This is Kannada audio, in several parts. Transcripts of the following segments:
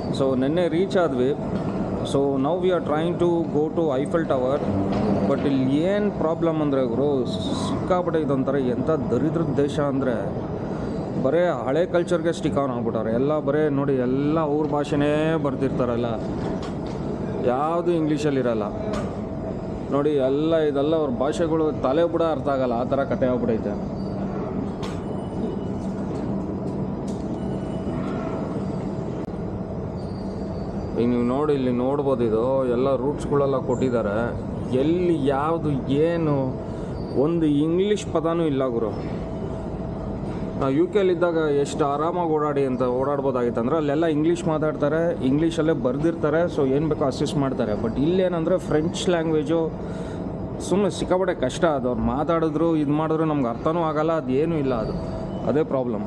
ಸೊ ನಿನ್ನೆ ರೀಚ್ ಆದ್ವಿ so now we are trying to go to Eiffel Tower but ಇಲ್ಲಿ ಏನು ಪ್ರಾಬ್ಲಮ್ ಅಂದರೆ ಗುರು ಸಿಕ್ಕಾಪಟ್ಟೆ ಇದೊಂಥರ ಎಂಥ ದರಿದ್ರದ ದೇಶ ಅಂದರೆ ಬರೇ ಹಳೆ ಕಲ್ಚರ್ಗೆ ಸ್ಟಿಕ್ ಆನ್ ಆಗ್ಬಿಟ್ಟವ್ರೆ ಎಲ್ಲ ಬರೇ ನೋಡಿ ಎಲ್ಲ ಅವ್ರ ಭಾಷೆನೇ ಬರ್ತಿರ್ತಾರಲ್ಲ ಯಾವುದು ಇಂಗ್ಲೀಷಲ್ಲಿರಲ್ಲ ನೋಡಿ ಎಲ್ಲ ಇದೆಲ್ಲ ಅವ್ರ ಭಾಷೆಗಳು ತಲೆ ಬುಡ ಅರ್ಥ ಆಗಲ್ಲ ಆ ಥರ ಕತೆ ಆಗ್ಬಿಟ್ಟೈತೆ ಈಗ ನೀವು ನೋಡಿ ಇಲ್ಲಿ ನೋಡ್ಬೋದು ಇದು ಎಲ್ಲ ರೂಟ್ಸ್ಗಳೆಲ್ಲ ಕೊಟ್ಟಿದ್ದಾರೆ ಎಲ್ಲಿ ಯಾವುದು ಏನು ಒಂದು ಇಂಗ್ಲೀಷ್ ಪದನೂ ಇಲ್ಲ ಗುರು ನಾವು ಯು ಕೆಲಿದ್ದಾಗ ಎಷ್ಟು ಆರಾಮಾಗಿ ಓಡಾಡಿ ಅಂತ ಓಡಾಡ್ಬೋದಾಗಿತ್ತು ಅಂದ್ರೆ ಅಲ್ಲೆಲ್ಲ ಇಂಗ್ಲೀಷ್ ಮಾತಾಡ್ತಾರೆ ಇಂಗ್ಲೀಷಲ್ಲೇ ಬರೆದಿರ್ತಾರೆ ಸೊ ಏನು ಬೇಕೋ ಅಸಿಸ್ಟ್ ಮಾಡ್ತಾರೆ ಬಟ್ ಇಲ್ಲೇನಂದರೆ ಫ್ರೆಂಚ್ ಲ್ಯಾಂಗ್ವೇಜು ಸುಮ್ಮನೆ ಸಿಕ್ಕಾಪಟ್ಟೆ ಕಷ್ಟ ಅದು ಅವ್ರು ಮಾತಾಡಿದ್ರು ಇದು ಮಾಡಿದ್ರು ನಮ್ಗೆ ಅರ್ಥನೂ ಆಗಲ್ಲ ಅದು ಏನೂ ಇಲ್ಲ ಅದು ಅದೇ problem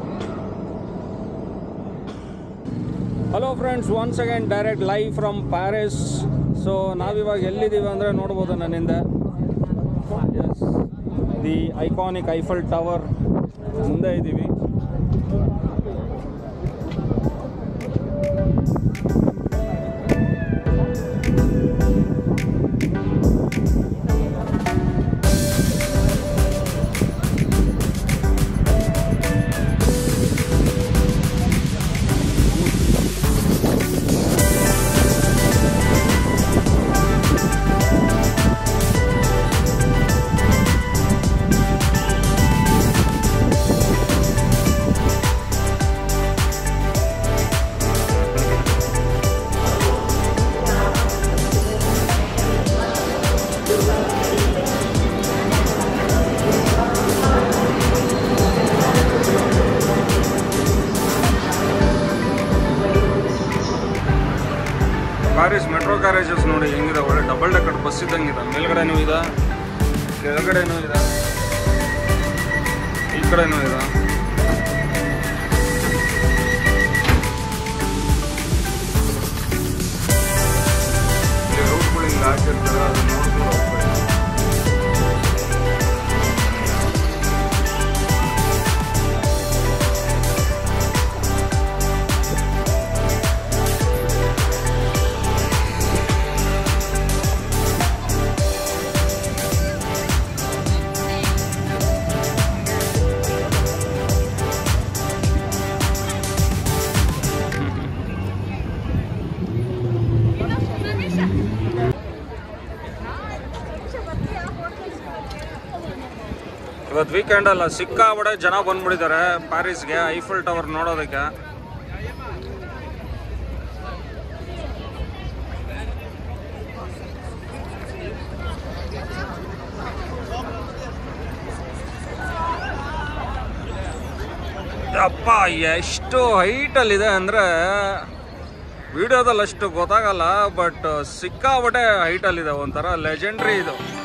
hello friends once again direct live from Paris so ನಾವಿವಾಗ ಎಲ್ಲಿದ್ದೀವಿ ಅಂದರೆ ನೋಡ್ಬೋದು ನನ್ನಿಂದ as the iconic Eiffel Tower ಮುಂದೆ ಇದ್ದೀವಿ ಪ್ಯಾರಿಸ್ ಮೆಟ್ರೋ ಕ್ಯಾರೇಜಸ್ ನೋಡಿ ಹೆಂಗಿದೆ ಒಳ್ಳೆ ಡಬಲ್ ಡೆಕರ್ ಬಸ್ ಇದ್ದಂಗಿದೆ ಮೇಲ್ಗಡೆನೂ ಇದೆ ಕೆಳಗಡೆನೂ ಇದೆ ಈ ಕಡೆನೂ ಇದೆ ಇಲ್ಲಿ ರೂಟ್ಗಳು ಹಿಂಗೆ ಹಾಕಿರ್ತಾರೆ ಅದನ್ನ ನೋಡ್ಕೊಂಡು ಹೋಗ್ಬೇಕು ಇವತ್ತು ವೀಕೆಂಡ್ ಅಲ್ಲ ಸಿಕ್ಕಾಬಡೆ ಜನ ಬಂದ್ಬಿಟ್ಟಿದ್ದಾರೆ ಪ್ಯಾರಿಸ್ಗೆ ಐಫಲ್ ಟವರ್ ನೋಡೋದಕ್ಕೆ ಅಪ್ಪ ಎಷ್ಟು ಹೈಟಲ್ಲಿದೆ ಅಂದರೆ ವಿಡಿಯೋದಲ್ಲಿ ಅಷ್ಟು ಗೊತ್ತಾಗಲ್ಲ ಬಟ್ ಸಿಕ್ಕಾಬಟ್ಟೆ ಹೈಟಲ್ಲಿದೆ ಒಂಥರ ಲೆಜೆಂಡ್ರಿ ಇದು